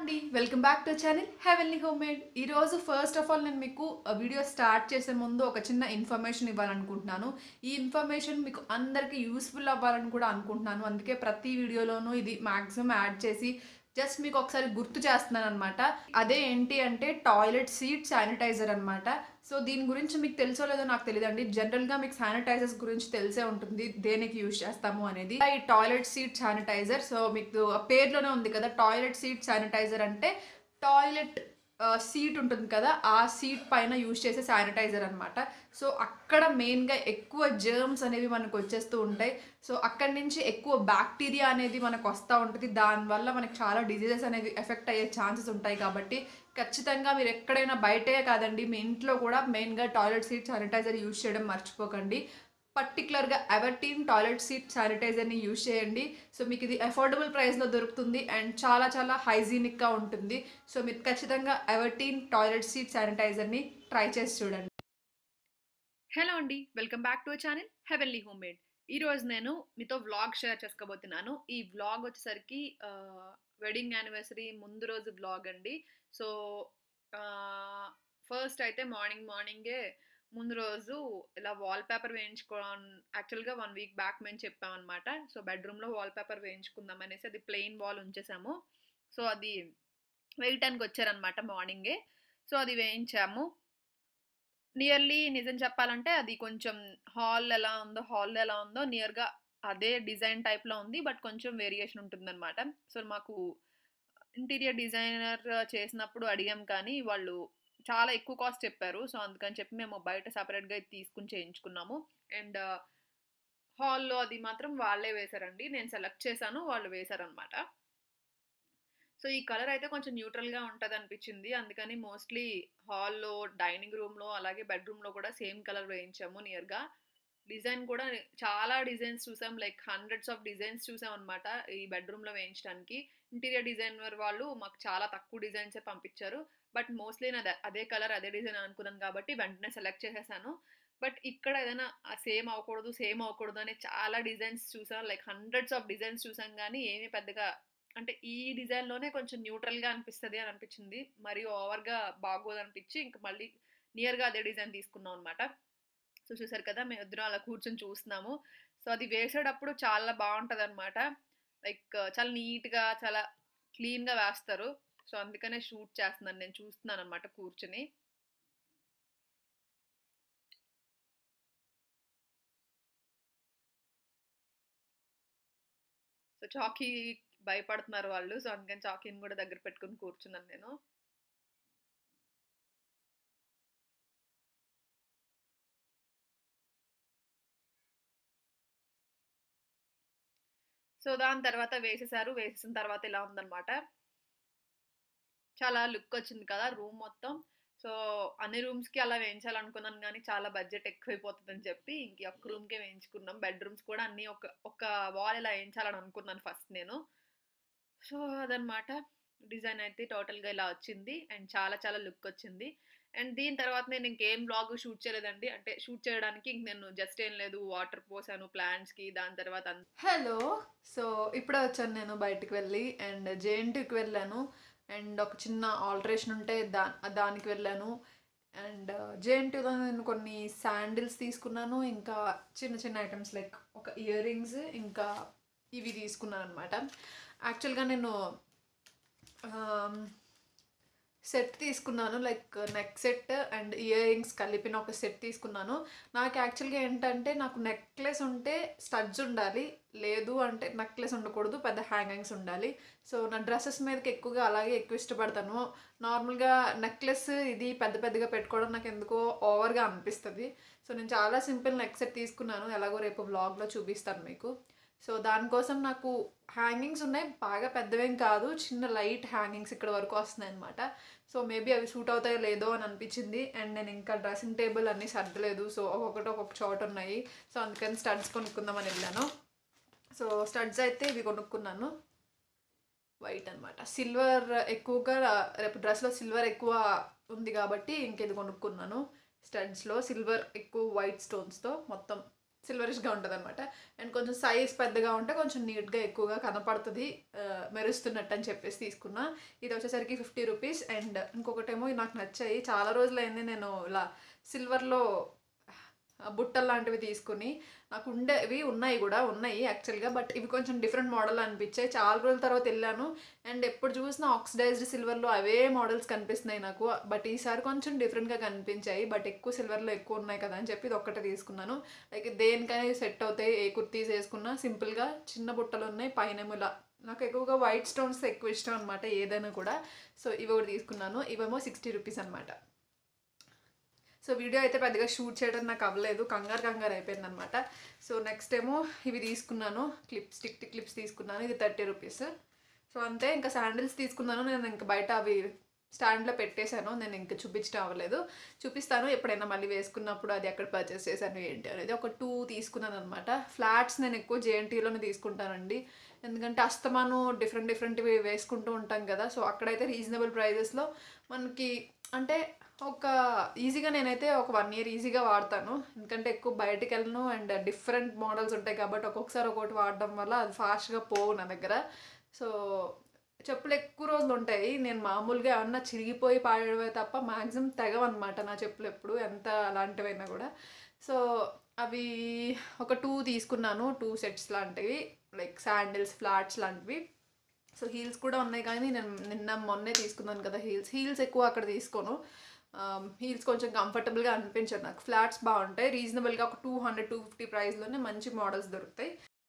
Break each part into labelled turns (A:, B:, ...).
A: అండి welcome back to channel heavenly home made ఈరోజు first of all నేను మీకు వీడియో స్టార్ట్ చేసే ముందు ఒక చిన్న ఇన్ఫర్మేషన్ ఇవ్వాలనుకుంటున్నాను ఈ ఇన్ఫర్మేషన్ మీకు అందరికీ యూస్ఫుల్ అవ్వాలని కూడా అనుకుంటున్నాను అందుకే ప్రతి వీడియోలోనూ ఇది మ్యాక్సిమం యాడ్ చేసి జస్ట్ మీకు ఒకసారి గుర్తు చేస్తున్నాను అనమాట అదే ఏంటి అంటే టాయిలెట్ సీట్ శానిటైజర్ అనమాట సో దీని గురించి మీకు తెలుసో లేదో నాకు తెలియదండి జనరల్గా మీకు శానిటైజర్స్ గురించి తెలిసే ఉంటుంది దేనికి యూజ్ చేస్తాము అనేది ఈ టాయిలెట్ సీట్ శానిటైజర్ సో మీకు ఆ పేర్లోనే ఉంది కదా టాయిలెట్ సీట్ శానిటైజర్ అంటే టాయిలెట్ సీట్ ఉంటుంది కదా ఆ సీట్ పైన యూజ్ చేసే శానిటైజర్ అనమాట సో అక్కడ మెయిన్గా ఎక్కువ జర్మ్స్ అనేవి మనకు వచ్చేస్తూ ఉంటాయి సో అక్కడి నుంచి ఎక్కువ బ్యాక్టీరియా అనేది మనకు వస్తూ ఉంటుంది దానివల్ల మనకి చాలా డిజీజెస్ అనేవి ఎఫెక్ట్ అయ్యే ఛాన్సెస్ ఉంటాయి కాబట్టి ఖచ్చితంగా మీరు ఎక్కడైనా బయటే కాదండి మీ ఇంట్లో కూడా మెయిన్గా టాయిలెట్ సీట్ శానిటైజర్ యూజ్ చేయడం మర్చిపోకండి పర్టికులర్గా ఎవర్టీన్ టాయిలెట్ సీట్ శానిటైజర్ని యూజ్ చేయండి సో మీకు ఇది అఫోర్డబుల్ ప్రైస్లో దొరుకుతుంది అండ్ చాలా చాలా హైజీనిక్గా ఉంటుంది సో మీరు ఖచ్చితంగా ఎవర్టీన్ టాయిలెట్ సీట్ శానిటైజర్ని ట్రై చేసి చూడండి హలో అండి welcome back to channel heavenly home made ఈరోజు నేను మీతో వ్లాగ్ షేర్ చేసుకోబోతున్నాను ఈ వ్లాగ్ వచ్చేసరికి వెడ్డింగ్ యానివర్సరీ ముందు రోజు వ్లాగ్ అండి సో ఫస్ట్ అయితే మార్నింగ్ మార్నింగే ముందు రోజు ఇలా వాల్ పేపర్ వేయించుకో యాక్చువల్గా వన్ వీక్ బ్యాక్ మేము చెప్పామన్నమాట సో బెడ్రూమ్లో వాల్ పేపర్ వేయించుకుందాం అనేసి అది ప్లెయిన్ వాల్ ఉంచేసాము సో అది వేయటానికి వచ్చారనమాట మార్నింగే సో అది వేయించాము నియర్లీ నిజం చెప్పాలంటే అది కొంచెం హాల్ ఎలా ఉందో హాల్ ఎలా ఉందో నియర్గా అదే డిజైన్ టైప్లో ఉంది బట్ కొంచెం వేరియేషన్ ఉంటుందన్నమాట సో మాకు ఇంటీరియర్ డిజైనర్ చేసినప్పుడు అడిగాం కానీ వాళ్ళు చాలా ఎక్కువ కాస్ట్ చెప్పారు సో అందుకని చెప్పి మేము బయట సపరేట్గా తీసుకుని చేయించుకున్నాము అండ్ హాల్లో అది మాత్రం వాళ్ళే వేశారండి నేను సెలెక్ట్ చేశాను వాళ్ళు వేశారనమాట సో ఈ కలర్ అయితే కొంచెం న్యూట్రల్గా ఉంటుంది అనిపించింది అందుకని మోస్ట్లీ హాల్లో డైనింగ్ రూమ్లో అలాగే బెడ్రూమ్లో కూడా సేమ్ కలర్ వేయించాము నియర్గా డిజైన్ కూడా చాలా డిజైన్స్ చూసాం లైక్ హండ్రెడ్స్ ఆఫ్ డిజైన్స్ చూసాం అనమాట ఈ బెడ్రూమ్లో వేయించడానికి ఇంటీరియర్ డిజైనర్ వాళ్ళు మాకు చాలా తక్కువ డిజైన్సే పంపించారు బట్ మోస్ట్లీ నా అదే కలర్ అదే డిజైన్ అనుకున్నాను కాబట్టి వెంటనే సెలెక్ట్ చేసేసాను బట్ ఇక్కడ ఏదైనా సేమ్ అవ్వకూడదు సేమ్ అవ్వకూడదు అనే చాలా డిజైన్స్ చూసాం లైక్ హండ్రెడ్స్ ఆఫ్ డిజైన్స్ చూసాం కానీ ఏమీ పెద్దగా అంటే ఈ డిజైన్లోనే కొంచెం న్యూట్రల్గా అనిపిస్తుంది అని అనిపించింది మరి ఓవర్గా బాగోదు అనిపించి ఇంక మళ్ళీ నియర్గా అదే డిజైన్ తీసుకున్నాం అనమాట సో చూసారు కదా మేము ఇద్దరం అలా కూర్చొని చూస్తున్నాము సో అది వేసేటప్పుడు చాలా బాగుంటుంది అనమాట లైక్ చాలా నీట్గా చాలా క్లీన్గా వేస్తారు సో అందుకనే షూట్ చేస్తున్నాను నేను చూస్తున్నాను అనమాట కూర్చుని సో చాకీ భయపడుతున్నారు వాళ్ళు సో అందుకని చాకీని కూడా దగ్గర పెట్టుకుని కూర్చున్నాను నేను సో దాని తర్వాత వేసేసారు వేసేసిన తర్వాత ఇలా ఉందన్నమాట చాలా లుక్ వచ్చింది కదా రూమ్ మొత్తం సో అన్ని రూమ్స్కి అలా వేయించాలనుకున్నాను కానీ చాలా బడ్జెట్ ఎక్కువైపోతుందని చెప్పి ఇంక ఒక్క రూమ్కే వేయించుకున్నాం బెడ్రూమ్స్ కూడా అన్నీ ఒక ఒక వాల్ ఇలా వేయించాలని అనుకున్నాను ఫస్ట్ నేను సో అదనమాట డిజైన్ అయితే టోటల్గా ఇలా వచ్చింది అండ్ చాలా చాలా లుక్ వచ్చింది అండ్ దీని తర్వాత నేను ఇంకేం బ్లాగ్ షూట్ చేయలేదండి అంటే షూట్ చేయడానికి ఇంక నేను జస్ట్ ఏం లేదు వాటర్ పోసాను ప్లాంట్స్కి దాని తర్వాత హలో సో ఇప్పుడే వచ్చాను నేను బయటికి వెళ్ళి అండ్ జేఎన్టీకి వెళ్ళాను అండ్ ఒక చిన్న ఆల్టరేషన్ ఉంటే దా దానికి వెళ్ళాను అండ్ జేఎన్టీలో నేను కొన్ని శాండిల్స్ తీసుకున్నాను ఇంకా చిన్న చిన్న ఐటమ్స్ లైక్ ఒక ఇయర్ రింగ్స్ ఇంకా ఇవి తీసుకున్నాను అనమాట యాక్చువల్గా నేను సెట్ తీసుకున్నాను like neck set and ear rings కలిపిన ఒక సెట్ తీసుకున్నాను నాకు యాక్చువల్గా ఏంటంటే నాకు నెక్లెస్ ఉంటే స్టడ్స్ ఉండాలి లేదు అంటే నెక్లెస్ ఉండకూడదు పెద్ద హ్యాంగింగ్స్ ఉండాలి సో నా డ్రెస్సెస్ మీదకి ఎక్కువగా అలాగే ఎక్కువ ఇష్టపడతాను నార్మల్గా నెక్లెస్ ఇది పెద్ద పెద్దగా పెట్టుకోవడం నాకు ఎందుకో ఓవర్గా అనిపిస్తుంది సో నేను చాలా సింపుల్ నెక్ సెట్ తీసుకున్నాను ఎలాగో రేపు వ్లాగ్లో చూపిస్తాను మీకు సో దానికోసం నాకు హ్యాంగింగ్స్ ఉన్నాయి బాగా పెద్దవేం కాదు చిన్న లైట్ హ్యాంగింగ్స్ ఇక్కడ వరకు వస్తున్నాయి అనమాట సో మేబీ అవి సూట్ అవుతాయో లేదో అని అనిపించింది అండ్ నేను ఇంకా డ్రెస్సింగ్ టేబుల్ అన్నీ సర్దలేదు సో ఒక్కొక్కటి ఒక్కొక్క చోట ఉన్నాయి సో అందుకని స్టడ్స్ కొనుక్కుందామని వెళ్ళాను సో స్టడ్స్ అయితే ఇవి కొనుక్కున్నాను వైట్ అనమాట సిల్వర్ ఎక్కువగా రేపు డ్రెస్లో సిల్వర్ ఎక్కువ ఉంది కాబట్టి ఇంక ఇది కొనుక్కున్నాను స్టడ్స్లో సిల్వర్ ఎక్కువ వైట్ స్టోన్స్తో మొత్తం
B: సిల్వరిష్గా ఉంటుంది అనమాట అండ్ కొంచెం సైజ్ పెద్దగా ఉంటే కొంచెం నీట్గా ఎక్కువగా కనపడుతుంది ఆ, మెరుస్తున్నట్టు అని చెప్పేసి తీసుకున్నా ఇది వచ్చేసరికి ఫిఫ్టీ రూపీస్ అండ్ ఇంకొకటేమో నాకు నచ్చాయి చాలా రోజులైంది నేను ఇలా సిల్వర్లో బుట్టలు లాంటివి తీసుకుని నాకు ఉండేవి ఉన్నాయి కూడా ఉన్నాయి యాక్చువల్గా బట్ ఇవి కొంచెం డిఫరెంట్ మోడల్ అనిపించాయి చాలా రోజుల తర్వాత వెళ్ళాను అండ్ ఎప్పుడు చూసినా ఆక్సిడైజ్డ్ సిల్వర్లో అవే మోడల్స్ కనిపిస్తున్నాయి నాకు బట్ ఈసారి కొంచెం డిఫరెంట్గా కనిపించాయి బట్ ఎక్కువ సిల్వర్లో ఎక్కువ ఉన్నాయి కదా అని చెప్పి ఇది ఒక్కటే తీసుకున్నాను లైక్ దేనికైనా సెట్ అవుతాయి ఏ కుర్తీస్ వేసుకున్నా సింపుల్గా చిన్న బుట్టలు ఉన్నాయి పైన ఇలా నాకు ఎక్కువగా వైట్ స్టోన్స్ ఎక్కువ ఇష్టం అనమాట ఏదైనా కూడా సో ఇవి ఒకటి తీసుకున్నాను ఇవేమో సిక్స్టీ రూపీస్ అనమాట సో వీడియో అయితే పెద్దగా షూట్ చేయడం నాకు అవ్వలేదు కంగారు కంగారు అయిపోయింది అనమాట సో నెక్స్ట్ ఏమో ఇవి తీసుకున్నాను క్లిప్ స్టిక్ క్లిప్స్ తీసుకున్నాను ఇది థర్టీ రూపీస్ సో అంతే ఇంకా శాండిల్స్ తీసుకున్నాను నేను ఇంకా బయట అవి స్టాండ్లో పెట్టేశాను నేను ఇంకా చూపించడం అవ్వలేదు చూపిస్తాను ఎప్పుడైనా మళ్ళీ వేసుకున్నప్పుడు అది ఎక్కడ పర్చేస్ చేశాను ఏంటి అనేది ఒక టూ తీసుకున్నాను అనమాట ఫ్లాట్స్ నేను ఎక్కువ జేఎన్టీలోనే తీసుకుంటానండి ఎందుకంటే అస్తమాను డిఫరెంట్ డిఫరెంట్వి వేసుకుంటూ ఉంటాం కదా సో అక్కడైతే రీజనబుల్ ప్రైజెస్లో మనకి అంటే ఒక ఈజీగా నేనైతే ఒక వన్ ఇయర్ ఈజీగా వాడతాను ఎందుకంటే ఎక్కువ బయటికి వెళ్ళను అండ్ డిఫరెంట్ మోడల్స్ ఉంటాయి కాబట్టి ఒక్కొక్కసారి ఒక్కొక్కటి వాడడం వల్ల అది ఫాస్ట్గా పోవు నా దగ్గర సో చెప్పులు ఎక్కువ రోజులు ఉంటాయి నేను మామూలుగా ఏమన్నా చిరిగిపోయి పాడేవే తప్ప మ్యాక్సిమం తెగవన్నమాట నా చెప్పులు ఎప్పుడు ఎంత అలాంటివైనా కూడా సో అవి ఒక టూ తీసుకున్నాను టూ సెట్స్ లాంటివి లైక్ శాండిల్స్ ఫ్లాట్స్ లాంటివి సో హీల్స్ కూడా ఉన్నాయి కానీ నేను నిన్న మొన్నే తీసుకున్నాను కదా హీల్స్ హీల్స్ ఎక్కువ అక్కడ తీసుకోను హీల్స్ కొంచెం కంఫర్టబుల్గా అనిపించదు నాకు ఫ్లాట్స్ బాగుంటాయి రీజనబుల్గా ఒక టూ హండ్రెడ్ టూ ఫిఫ్టీ ప్రైస్లోనే మంచి మోడల్స్ దొరుకుతాయి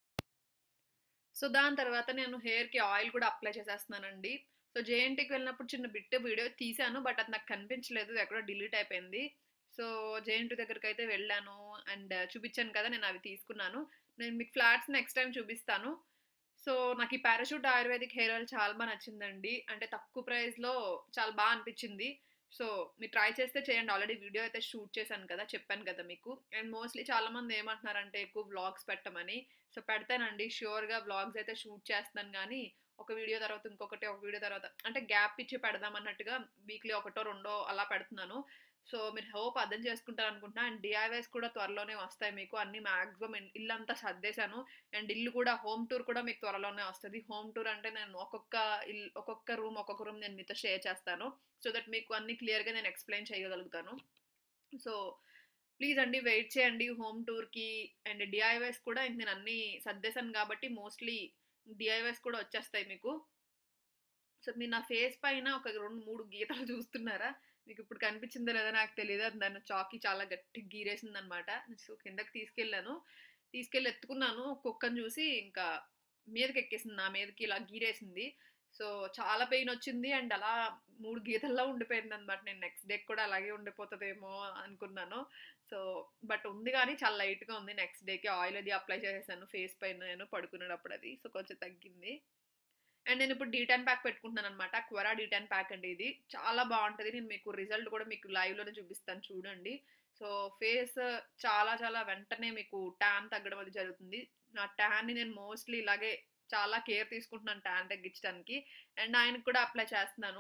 A: సో దాని తర్వాత నేను హెయిర్కి ఆయిల్ కూడా అప్లై చేసేస్తున్నానండి సో జేఎన్టీకి వెళ్ళినప్పుడు చిన్న బిట్ వీడియో తీశాను బట్ అది నాకు కనిపించలేదు ఎక్కడో డిలీట్ అయిపోయింది సో జేఎన్టీ దగ్గరికి అయితే వెళ్ళాను అండ్ చూపించాను కదా నేను అవి తీసుకున్నాను నేను మీకు ఫ్లాట్స్ నెక్స్ట్ టైం చూపిస్తాను సో నాకు ఈ పారాషూట్ ఆయుర్వేదిక్ హెయిర్ ఆయిల్ చాలా బాగా నచ్చిందండి అంటే తక్కువ ప్రైస్లో చాలా బాగా అనిపించింది సో మీరు ట్రై చేస్తే చేయండి ఆల్రెడీ వీడియో అయితే షూట్ చేశాను కదా చెప్పాను కదా మీకు అండ్ మోస్ట్లీ చాలా మంది ఏమంటున్నారంటే ఎక్కువ వ్లాగ్స్ పెట్టమని సో పెడతానండి ష్యూర్గా వ్లాగ్స్ అయితే షూట్ చేస్తున్నాను కానీ ఒక వీడియో తర్వాత ఇంకొకటి ఒక వీడియో తర్వాత అంటే గ్యాప్ ఇచ్చి పెడదాం అన్నట్టుగా వీక్లీ ఒకటో రెండో అలా పెడుతున్నాను సో మీరు హోప్ అర్థం చేసుకుంటారు అనుకుంటున్నా అండ్ డిఐవైస్ కూడా త్వరలోనే వస్తాయి మీకు అన్ని మ్యాక్సిమం ఇల్లు అంతా సర్దేశాను అండ్ ఇల్లు కూడా హోమ్ టూర్ కూడా మీకు త్వరలోనే వస్తుంది హోమ్ టూర్ అంటే నేను ఒక్కొక్క ఇల్లు ఒక్కొక్క రూమ్ ఒక్కొక్క రూమ్ నేను మీతో షేర్ చేస్తాను సో దట్ మీకు అన్ని క్లియర్గా నేను ఎక్స్ప్లెయిన్ చేయగలుగుతాను సో ప్లీజ్ అండి వెయిట్ చేయండి హోమ్ టూర్కి అండ్ డిఐవైస్ కూడా ఇంక నేను అన్ని సర్దేశాను కాబట్టి మోస్ట్లీ డిఐవైస్ కూడా వచ్చేస్తాయి మీకు సో మీరు నా ఫేస్ పైన ఒక రెండు మూడు గీతలు చూస్తున్నారా మీకు ఇప్పుడు కనిపించిందో లేదో నాకు తెలియదు అది దాన్ని చాకీ చాలా గట్టి గీరేసింది అనమాట సో కిందకి తీసుకెళ్ళాను తీసుకెళ్ళి ఎత్తుకున్నాను కుక్కను చూసి ఇంకా మీదకి ఎక్కేసింది నా మీదకి ఇలా గీరేసింది సో చాలా పెయిన్ వచ్చింది అండ్ అలా మూడు గీతల్లో ఉండిపోయింది అనమాట నేను నెక్స్ట్ డే కూడా అలాగే ఉండిపోతుందేమో అనుకున్నాను సో బట్ ఉంది కానీ చాలా లైట్గా ఉంది నెక్స్ట్ డేకి ఆయిల్ అది అప్లై చేసేసాను ఫేస్ పైన నేను పడుకునేటప్పుడు అది సో కొంచెం తగ్గింది అండ్ నేను ఇప్పుడు డీటెన్ ప్యాక్ పెట్టుకుంటున్నాను అనమాట క్వరా డీటెన్ ప్యాక్ అండి ఇది చాలా బాగుంటుంది నేను మీకు రిజల్ట్ కూడా మీకు లైవ్లోనే చూపిస్తాను చూడండి సో ఫేస్ చాలా చాలా వెంటనే మీకు ట్యాన్ తగ్గడం అది జరుగుతుంది నా ట్యాన్ని నేను మోస్ట్లీ ఇలాగే చాలా కేర్ తీసుకుంటున్నాను ట్యాన్ తగ్గించడానికి అండ్ ఆయనకు కూడా అప్లై చేస్తున్నాను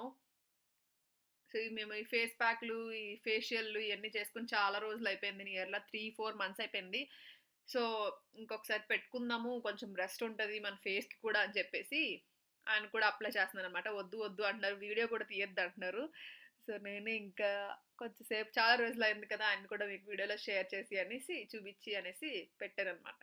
A: సో మేము ఈ ఫేస్ ప్యాక్లు ఈ ఫేషియల్లు ఇవన్నీ చేసుకుని చాలా రోజులు అయిపోయింది నియర్లా త్రీ ఫోర్ మంత్స్ అయిపోయింది సో ఇంకొకసారి పెట్టుకుందాము కొంచెం రెస్ట్ ఉంటుంది మన ఫేస్కి కూడా అని చెప్పేసి ఆయన కూడా అప్లై చేస్తున్నాను అనమాట వద్దు వద్దు అంటున్నారు వీడియో కూడా తీయద్దు అంటున్నారు సో నేను ఇంకా కొంచెంసేపు చాలా రోజులు అయింది కదా ఆయన కూడా మీకు వీడియోలో షేర్ చేసి అనేసి చూపించి అనేసి పెట్టాను అనమాట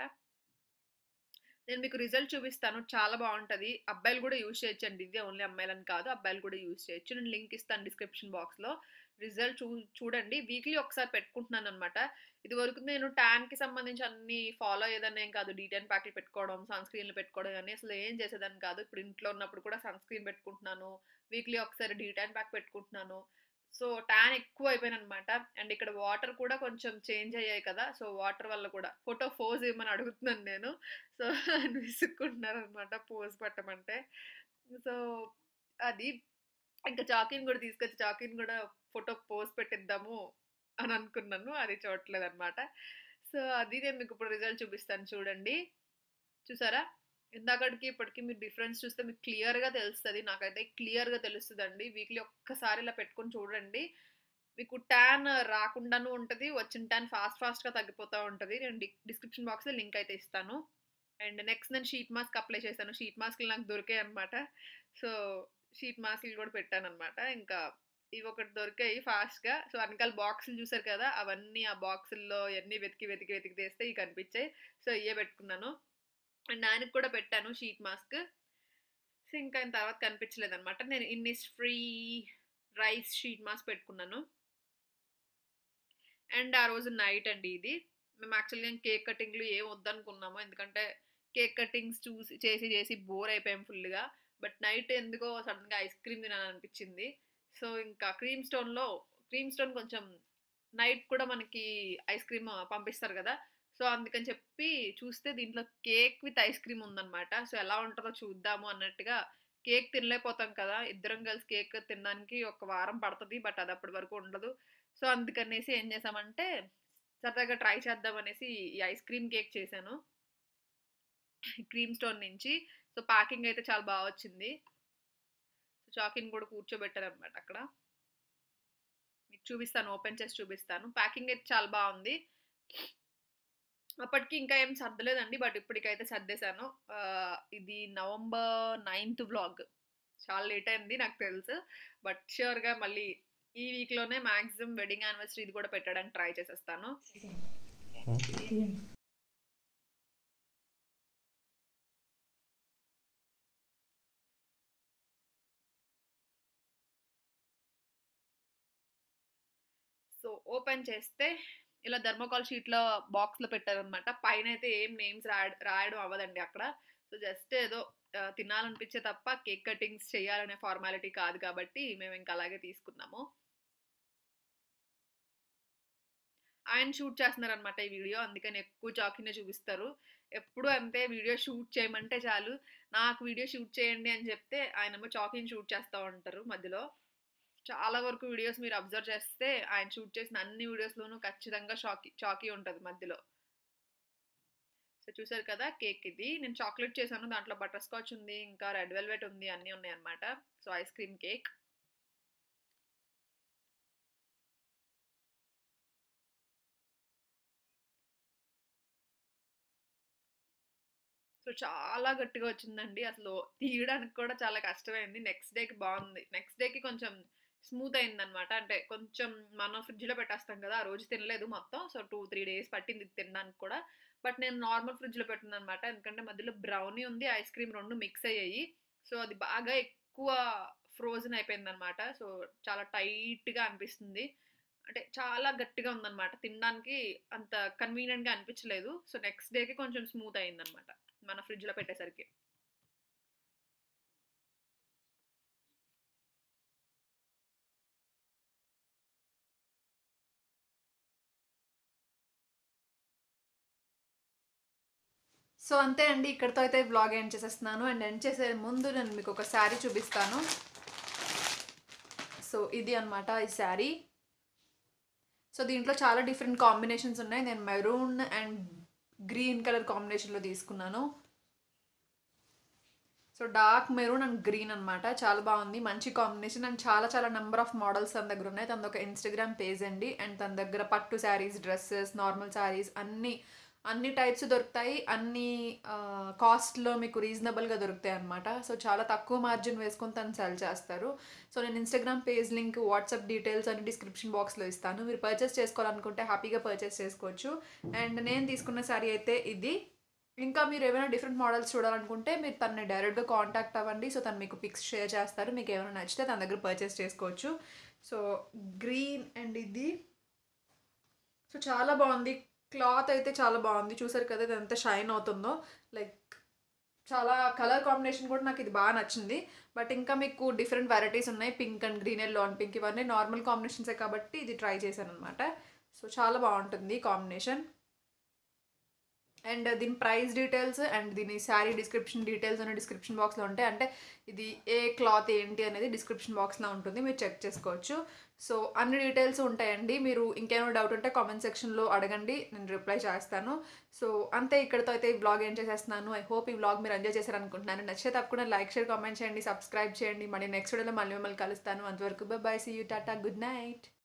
A: నేను మీకు రిజల్ట్ చూపిస్తాను చాలా బాగుంటుంది అబ్బాయిలు కూడా యూజ్ చేయొచ్చండి ఇది ఓన్లీ అమ్మాయిలని కాదు అబ్బాయిలు కూడా యూజ్ చేయొచ్చు నేను లింక్ ఇస్తాను డిస్క్రిప్షన్ బాక్స్లో రిజల్ట్ చూ చూడండి వీక్లీ ఒకసారి పెట్టుకుంటున్నాను అనమాట ఇది వరకు నేను ట్యాన్కి సంబంధించి అన్ని ఫాలో అయ్యేదాన్ని ఏం కాదు డీటెన్ ప్యాక్లు పెట్టుకోవడం సన్ స్క్రీన్లు పెట్టుకోవడం అని అసలు ఏం చేసేదాన్ని కాదు ఇప్పుడు ఇంట్లో ఉన్నప్పుడు కూడా సన్ స్క్రీన్ పెట్టుకుంటున్నాను వీక్లీ ఒకసారి డీటెన్ ప్యాక్ పెట్టుకుంటున్నాను సో ట్యాన్ ఎక్కువ అయిపోయింది అనమాట అండ్ ఇక్కడ వాటర్ కూడా కొంచెం చేంజ్ అయ్యాయి కదా సో వాటర్ వల్ల కూడా ఫోటో పోజ్ ఇవ్వమని అడుగుతున్నాను నేను సో విసుక్కుంటున్నారు అనమాట పోజ్ పెట్టమంటే సో అది ఇంకా చాకిన్ కూడా తీసుకొచ్చి చాకిన్ కూడా ఫోటో పోజ్ పెట్టిద్దాము అని అనుకున్నాను అది చూడట్లేదు అనమాట సో అది నేను మీకు ఇప్పుడు రిజల్ట్ చూపిస్తాను చూడండి చూసారా ఇందాకడికి ఇప్పటికి మీరు డిఫరెన్స్ చూస్తే మీకు క్లియర్గా తెలుస్తుంది నాకైతే క్లియర్గా తెలుస్తుందండి వీక్లీ ఒక్కసారి ఇలా పెట్టుకొని చూడండి మీకు ట్యాన్ రాకుండాను ఉంటది. వచ్చిన ట్యాన్ ఫాస్ట్ ఫాస్ట్‌గా తగ్గిపోతా ఉంటది. నేను డి డిస్క్రిప్షన్ బాక్స్‌లో లింక్ అయితే ఇస్తాను. అండ్ నెక్స్ట్ నేను షీట్ మాస్క్ అప్లై చేశాను. షీట్ మాస్కులు నాకు దొరికాయన్నమాట. సో, షీట్ మాస్కులు కూడా పెట్టానన్నమాట. ఇంకా ఇవొకటి దొరికాయి ఫాస్ట్‌గా. సో, వెనకాల బాక్సులు చూసారు కదా! అవన్నీ ఆ బాక్సుల్లో అయన్నీ వెతికి, వెతికి, వెతికి తీస్తే ఇయి కనిపించాయి. సో, ఇయ్యే పెట్టుకున్నాను. అండ్ ఆయనకి కూడా పెట్టాను షీట్ మాస్క్. సో, ఇంకా ఆయన తర్వాత కనిపించలేదన్నమాట. నేను ఇన్నిస్‌ఫ్రీ రైస్ షీట్ మాస్క్ పెట్టుకున్నాను. అండ్ ఆ రోజు నైట్ అండి ఇది. మేము యాక్చువల్‌గా కేక్ కటింగ్‌లు ఏం వద్దనుకున్నాము. ఎందుకంటే కేక్ కటింగ్స్ చూసి చేసి, చేసి బోర్ అయిపోయాం ఫుల్‌గా. బట్ నైట్ ఎందుకో సడెన్‌గా ఐస్ క్రీమ్ తినాలనిపించింది. సో, ఇంకా క్రీమ్ స్టోన్‌లో క్రీమ్ స్టోన్ కొంచెం నైట్ కూడా మనకి ఐస్ క్రీమ్ పంపిస్తారు కదా! సో, అందుకని చెప్పి చూస్తే దీంట్లో కేక్ విత్ ఐస్ క్రీమ్ ఉందన్నమాట. సో, ఎలా ఉంటదో చూద్దాము అన్నట్టుగా కేక్ తినలేకపోతాం కదా! ఇద్దరం కలిసి కేక్ తినడానికి ఒక వారం పడతది. బట్ అది అప్పటి వరకు ఉండదు. సో, అందుకనేసి ఏం చేశామంటే సరదాగా ట్రై చేద్దాం అనేసి ఈ ఐస్ క్రీమ్ కేక్ చేశాను. క్రీమ్ స్టోన్ నుంచి. సో, ప్యాకింగ్ అయితే చాలా బా వచ్చింది. చాకీని కూడా కూర్చోబెట్టారన్నమాట అక్కడ. మీకు చూపిస్తాను. ఓపెన్ చేసి చూపిస్తాను. ప్యాకింగ్ అయితే చాలా బావుంది. అప్పటికి ఇంకా ఏం సర్దలేదండి. బట్ ఇప్పటికైతే సర్దేశాను. ఆహ్, ఇది నవంబర్ 9థ్ వ్లాగ్. చాలా లేట్ అయింది నాకు తెలుసు. బట్ ష్యూర్‌గా మళ్ళీ ఈ వీక్‌లోనే మాక్సిమం వెడ్డింగ్ యానివర్సరీ ఇది కూడా పెట్టడానికి ట్రై చేసేస్తాను. సో, ఓపెన్ చేస్తే ఇలా థర్మాకోల్ షీట్‌లో బాక్స్‌లో పెట్టారన్నమాట. పైనైతే ఏం నేమ్స్ రాయడ్ రాయడం అవ్వదండి అక్కడ. సో, జస్ట్ ఏదో ఆహ్, తినాలనిపించే తప్ప కేక్ కటింగ్స్ చేయాలనే ఫార్మాలిటీ కాదు కాబట్టి మేమింక అలాగే తీసుకున్నాము. ఆయన షూట్ చేస్తున్నారన్నమాట ఈ వీడియో. అందుకని ఎక్కువ చాకీనే చూపిస్తారు. ఎప్పుడు అంతే వీడియో షూట్ చేయమంటే చాలు, నాకు వీడియో షూట్ చేయండి అని చెప్తే ఆయనేమో చాకీని షూట్ చేస్తా ఉంటారు మధ్యలో. చాలా వరకు వీడియోస్ మీరు అబ్జర్వ్ చేస్తే ఆయన షూట్ చేసిన అన్ని వీడియోస్‌లోనూ ఖచ్చితంగా షాకీ చాకీ ఉంటది మధ్యలో. సో, చూసారు కదా! కేక్ ఇది. నేను చాక్లేట్ చేశాను. దాంట్లో బటర్ స్కాచ్ ఉంది. ఇంకా రెడ్ వెల్వెట్ ఉంది. అన్నీ ఉన్నాయన్నమాట. So, ice cream cake. So, చాలా గట్టిగా వచ్చిందండి. అసలు తీయడానికి కూడా చాలా కష్టమైంది. నెక్స్ట్ డేకి బావుంది. నెక్స్ట్ డేకి కొంచెం స్మూత్ అయిందన్నమాట. అంటే కొంచెం మనం ఫ్రిడ్జ్‌లో పెట్టేస్తాం కదా! ఆ రోజు తినలేదు మొత్తం. సో, 2, 3 డేస్ పట్టింది తినడానికి కూడా. బట్ నేను నార్మల్ ఫ్రిడ్జ్‌లో పెట్టానన్నమాట. ఎందుకంటే మధ్యలో బ్రౌనీ ఉంది, ఐస్ క్రీమ్ 2 మిక్స్ అయ్యాయి. సో, అది బాగా ఎక్కువ ఫ్రోజన్ అయిపోయిందన్నమాట. సో, చాలా టైట్‌గా అనిపిస్తుంది. అంటే చాలా గట్టిగా ఉందన్నమాట. తినడానికి అంత కన్వీనియంట్‌గా అనిపించలేదు. సో, నెక్స్ట్ డేకి కొంచెం స్మూత్ అయిందన్నమాట. మన ఫ్రిడ్జ్‌లో పెట్టేసరికి.
B: సో, అంతే అండి. ఇక్కడితో అయితే వ్లాగ్ ఎండ్ చేసేస్తున్నాను. అండ్ ఎండ్ చేసే ముందు నేను మీకు ఒక శారీ చూపిస్తాను. సో, ఇది అన్నమాట ఈ శారీ. సో, దీంట్లో చాలా డిఫరెంట్ కాంబినేషన్స్ ఉన్నాయి. నేను మెరూన్ అండ్ గ్రీన్ కలర్ కాంబినేషన్‌లో తీసుకున్నాను. So, dark maroon and green అన్నమాట. చాలా బావుంది. మంచి కాంబినేషన్ అండ్ చాలా చాలా నంబర్ ఆఫ్ మోడల్స్ తన దగ్గర ఉన్నాయి. తనదొక ఇన్‌స్టాగ్రామ్ పేజ్ అండి. అండ్ తన దగ్గర పట్టు శారీస్, డ్రెసెస్, నార్మల్ శారీస్ అన్నీ, అన్ని టైప్స్ దొరుకుతాయి. అన్ని ఆహ్, కాస్ట్‌లో మీకు రీజనబుల్‌గా దొరుకుతాయన్నమాట. సో, చాలా తక్కువ మార్జిన్ వేసుకొని తను సెల్ చేస్తారు. సో, నేను Instagram page link, WhatsApp details అన్ని డిస్క్రిప్షన్ బాక్స్‌లో ఇస్తాను. మీరు పర్చేస్ చేసుకోవాలనుకుంటే హ్యాపీగా పర్చేస్ చేసుకోవచ్చు. అండ్ నేను తీసుకున్న శారీ అయితే ఇది. ఇంకా మీరు ఏమైనా డిఫరెంట్ మోడల్స్ చూడాలనుకుంటే మీరు తనని డైరెక్ట్‌గా కాంటాక్ట్ అవ్వండి. సో, తను మీకు పిక్స్ షేర్ చేస్తారు. మీకు ఏమైనా నచ్చితే తన దగ్గర పర్చేస్ చేసుకోవచ్చు. సో, గ్రీన్ అండ్ ఇది సో, చాలా బావుంది. క్లాత్ అయితే చాలా బావుంది. చూసారు కదా! ఇది ఎంత షైన్ అవుతుందో. లైక్ చాలా కలర్ కాంబినేషన్ కూడా నాకు ఇది బాగా నచ్చింది. బట్ ఇంకా మీకు డిఫరెంట్ వెరైటీస్ ఉన్నాయి. Pink and green, yellow and pink ఇవన్నీ నార్మల్ కాంబినేషన్సే కాబట్టి ఇది ట్రై చేశానన్నమాట. సో, చాలా బావుంటుంది కాంబినేషన్. అండ్ దీని ప్రైస్ డీటెయిల్స్ అండ్ దీని శారీ డిస్క్రిప్షన్ డీటెయిల్స్ అన్ని డిస్క్రిప్షన్ బాక్స్‌లో ఉంటాయి. అంటే ఇది ఏ క్లాత్ ఏంటి అనేది డిస్క్రిప్షన్ బాక్స్‌లో ఉంటుంది. మీరు చెక్ చేసుకోవచ్చు. సో, అన్ని డీటెయిల్స్ ఉంటాయండి. మీరు ఇంకేమైనా డౌట్ ఉంటే కామెంట్ సెక్షన్‌లో అడగండి. నేను రిప్లై చేస్తాను. సో, అంతే ఇక్కడితో అయితే ఈ వ్లాగ్ ఎండ్ చేసేస్తున్నాను. ఐ హోప్ ఈ వ్లాగ్ మీరు ఎంజాయ్ చేశారనుకుంటున్నాను. నచ్చితే తప్పకుండా లైక్, షేర్, కామెంట్ చేయండి. సబ్స్క్రైబ్ చేయండి. మళ్ళీ నెక్స్ట్ వీడియోలో మళ్ళీ మిమ్మల్ని కలుస్తాను. అంతవరకు bye bye. See you. Tata. Good night.